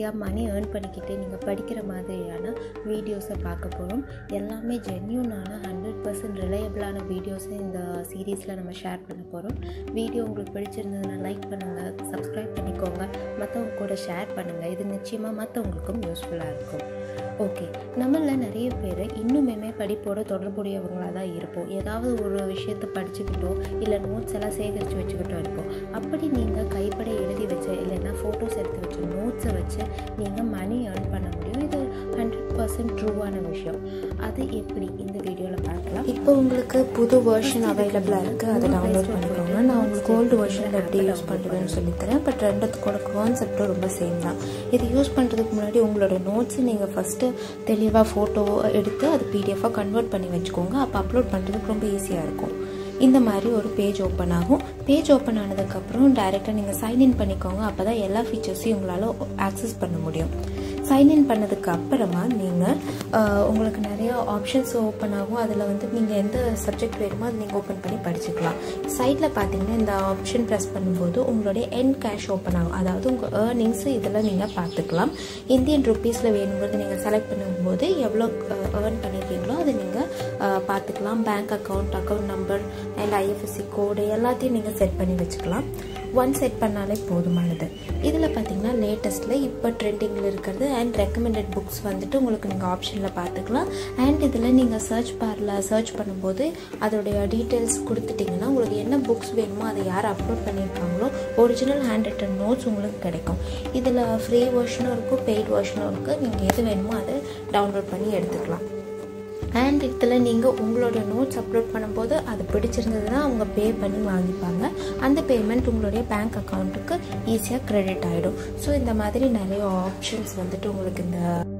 ஈஸியாக money earn பண்ணிக்கிட்டு நீங்கள் படிக்கிற மாதிரியான வீடியோஸை பார்க்க போகிறோம் எல்லாமே ஜென்யூனான ஹண்ட்ரட் பர்சன்ட் ரிலையபிளான வீடியோஸை இந்த சீரீஸில் நம்ம ஷேர் பண்ண போகிறோம் வீடியோ உங்களுக்கு பிடிச்சிருந்ததுன்னா லைக் பண்ணுங்கள் சப்ஸ்கிரைப் பண்ணிக்கோங்க மற்றவங்க கூட ஷேர் பண்ணுங்கள் இது நிச்சயமாக மற்றவங்களுக்கும் யூஸ்ஃபுல்லாக இருக்கும் ஓகே நம்மளில் நிறைய பேர் இன்னுமே படிப்போட தொடர்புடையவங்களாக தான் இருப்போம் ஏதாவது ஒரு விஷயத்தை படிச்சுக்கிட்டோ இல்லை நோட்ஸ் எல்லாம் சேகரித்து வச்சுக்கிட்டோ இருப்போம் அப்படி நீங்கள் கைப்பட எழுதி வச்ச இல்லைன்னா ஃபோட்டோஸ் எடுத்து வச்ச நோட்ஸை வச்சு நீங்கள் மணி ஏர்ன் பண்ண முடியும் இது ஹண்ட்ரட் பர்சன்ட் ட்ரூவான விஷயம் அது எப்படி இந்த வீடியோவில் பார்க்கலாம் இப்போ உங்களுக்கு புது வெர்ஷன் அவைலபிளாக இருக்குது அதை டவுன்லோட் பண்ணிக்கோங்க நான் உங்களுக்கு ஓல்டு வெர்ஷனில் எப்படி யூஸ் பண்ணுறதுன்னு சொல்லித்தரேன் பட் ரெண்டுத்துக்கோட கான்செப்டும் ரொம்ப சேம் தான் இது யூஸ் பண்ணுறதுக்கு முன்னாடி உங்களோட நோட்ஸை நீங்கள் ஃபஸ்ட்டு தெளிவாக ஃபோட்டோ எடுத்து அது பிடிஎஃபாக கன்வெர்ட் பண்ணி வச்சுக்கோங்க அப்போ அப்லோட் பண்ணுறதுக்கு ரொம்ப ஈஸியாக இருக்கும் இந்த மாதிரி ஒரு பேஜ் ஓப்பன் ஆகும் பேஜ் ஓப்பன் ஆனதுக்கப்புறம் டைரெக்டாக நீங்கள் சைன்இன் பண்ணிக்கோங்க அப்போ தான் எல்லா ஃபீச்சர்ஸையும் உங்களால் ஆக்சஸ் பண்ண முடியும் சைன்இன் பண்ணதுக்கு அப்புறமா நீங்கள் உங்களுக்கு நிறைய ஆப்ஷன்ஸ் ஓப்பன் ஆகும் அதில் வந்து நீங்கள் எந்த சப்ஜெக்ட் வேணுமோ அதை நீங்கள் ஓப்பன் பண்ணி படிச்சுக்கலாம் சைடில் பார்த்தீங்கன்னா இந்த ஆப்ஷன் ப்ரெஸ் பண்ணும்போது உங்களுடைய என் கேஷ் ஓப்பன் ஆகும் அதாவது உங்கள் ஏர்னிங்ஸ் இதில் நீங்கள் பார்த்துக்கலாம் இந்தியன் ருப்பீஸில் வேணுங்கிறது நீங்கள் செலக்ட் பண்ணும்போது எவ்வளோ ஏர்ன் பண்ணியிருக்கீங்களோ அதை நீங்கள் பார்த்துக்கலாம் bank account account number and IFSC code எல்லாத்தையும் நீங்கள் செட் பண்ணி வச்சுக்கலாம் ஒன் செட் பண்ணாலே போதுமானது இதில் பார்த்தீங்கன்னா லேட்டஸ்ட்டில் இப்போ ட்ரெண்டிங்கில் இருக்கிறது அண்ட் ரெக்கமெண்டட் புக்ஸ் வந்துட்டு உங்களுக்கு நீங்கள் ஆப்ஷனில் பார்த்துக்கலாம் அண்ட் இதில் நீங்கள் சர்ச் பாரில் சர்ச் பண்ணும்போது அதோடைய டீட்டெயில்ஸ் கொடுத்துட்டிங்கன்னா உங்களுக்கு என்ன புக்ஸ் வேணுமோ அதை யார் அப்லோட் பண்ணியிருக்காங்களோ ஒரிஜினல் ஹேண்ட் ரிட்டன் நோட்ஸ் உங்களுக்கு கிடைக்கும் இதில் ஃப்ரீ வெர்ஷனும் இருக்கும் பெய்ட் வெர்ஷனும் இருக்குது நீங்கள் எது வேணுமோ அதை டவுன்லோட் பண்ணி எடுத்துக்கலாம் அண்ட் இதில் நீங்கள் உங்களோட நோட்ஸ் அப்லோட் பண்ணும்போது அது பிடிச்சிருந்ததுன்னா அவங்க பே பண்ணி வாங்கிப்பாங்க அந்த பேமெண்ட் உங்களுடைய பேங்க் அக்கௌண்ட்டுக்கு ஈஸியாக க்ரெடிட் ஆகிடும் ஸோ இந்த மாதிரி நிறைய ஆப்ஷன்ஸ் வந்துட்டு உங்களுக்கு இந்த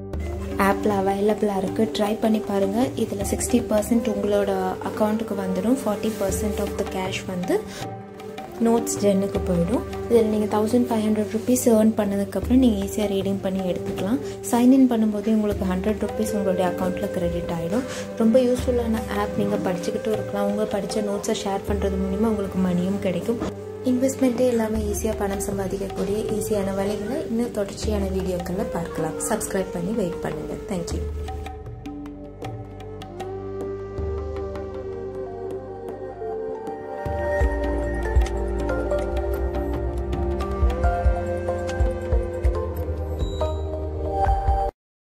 ஆப்பில் அவைலபிளாக இருக்குது ட்ரை பண்ணி பாருங்கள் இதில் சிக்ஸ்டி பர்சன்ட் உங்களோட அக்கௌண்ட்டுக்கு வந்துடும் forty percent of the cash வந்து நோட்ஸ் ஜென்னுக்கு போயிடும் இதில் நீங்கள் thousand five hundred rupees earn பண்ணதுக்கப்புறம் நீங்கள் ஈஸியாக ரீடிங் பண்ணி எடுத்துக்கலாம் சைன்இன் பண்ணும்போதே உங்களுக்கு ஹண்ட்ரட் ருபீஸ் உங்களுடைய அக்கௌண்ட்டில் கிரெடிட் ஆகிடும் ரொம்ப யூஸ்ஃபுல்லான ஆப் நீங்கள் படிச்சுக்கிட்டும் இருக்கலாம் உங்கள் படித்த நோட்ஸை ஷேர் பண்ணுறது மூலிமா உங்களுக்கு மணியும் கிடைக்கும் இன்வெஸ்ட்மெண்ட்டே இல்லாமல் ஈஸியாக பணம் சம்பாதிக்கக்கூடிய ஈஸியான வழிகளை இன்னும் தொடர்ச்சியான வீடியோக்களில் பார்க்கலாம் சப்ஸ்கிரைப் பண்ணி வெயிட் பண்ணுங்கள் தேங்க்யூ